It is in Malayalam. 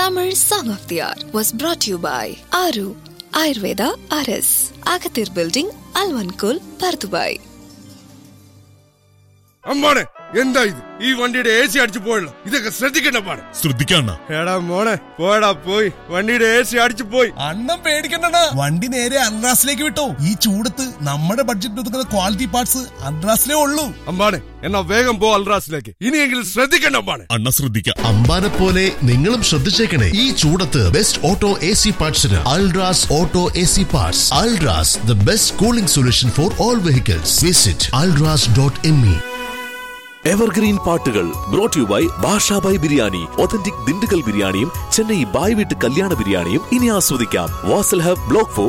Tamil Song of the Hour was brought to you by Aru Ayurveda RS, Agathir Building, Alvankul, Pardubai. അമ്മാണ് എന്താ ഇത് ഈ വണ്ടിയുടെ എ സി അടിച്ചു പോയല്ലോ ഇതൊക്കെ ശ്രദ്ധിക്കണ്ട പാടെ ശ്രദ്ധിക്കണ്ട എടാ മോനെ പോയടാ പോയി വണ്ടിയുടെ എ സി അടിച്ചു പോയി അണ്ണം പേടിക്കണ്ടടാ വണ്ടി നേരെ അൺറാസിലേക്ക് വിട്ടോ ഈ ചൂടത്ത് നമ്മുടെ ബഡ്ജറ്റ് ഒതുക്കുന്ന ക്വാളിറ്റി പാർട്സ് അൺറാസിലേ ഉള്ളൂ അമ്മാണ് എന്നാ വേഗം പോ അൽറാസിലേക്ക് ഇനിയെങ്കിലും ശ്രദ്ധിക്കണ്ട അമ്മാണ് അണ്ണ ശ്രദ്ധിക്കാം അമ്പാനെ പോലെ നിങ്ങളും ശ്രദ്ധിച്ചേക്കണേ ഈ ചൂടത്ത് ബെസ്റ്റ് ഓട്ടോ എ സി പാർട്സിന് Ultras auto A C parts Ultras the best cooling solution for all vehicles visit Ultras dot M E evergreen പാട്ടുകൾ brought you by Bashabhai biryani authentic Dindigul ബിരിയാണിയും ചെന്നൈ ബായ് വീട്ട് കല്യാണ ബിരിയാണിയും ഇനി ആസ്വദിക്കാം വാസൽ ഹബ് ബ്ലോക്ക് ഫോർ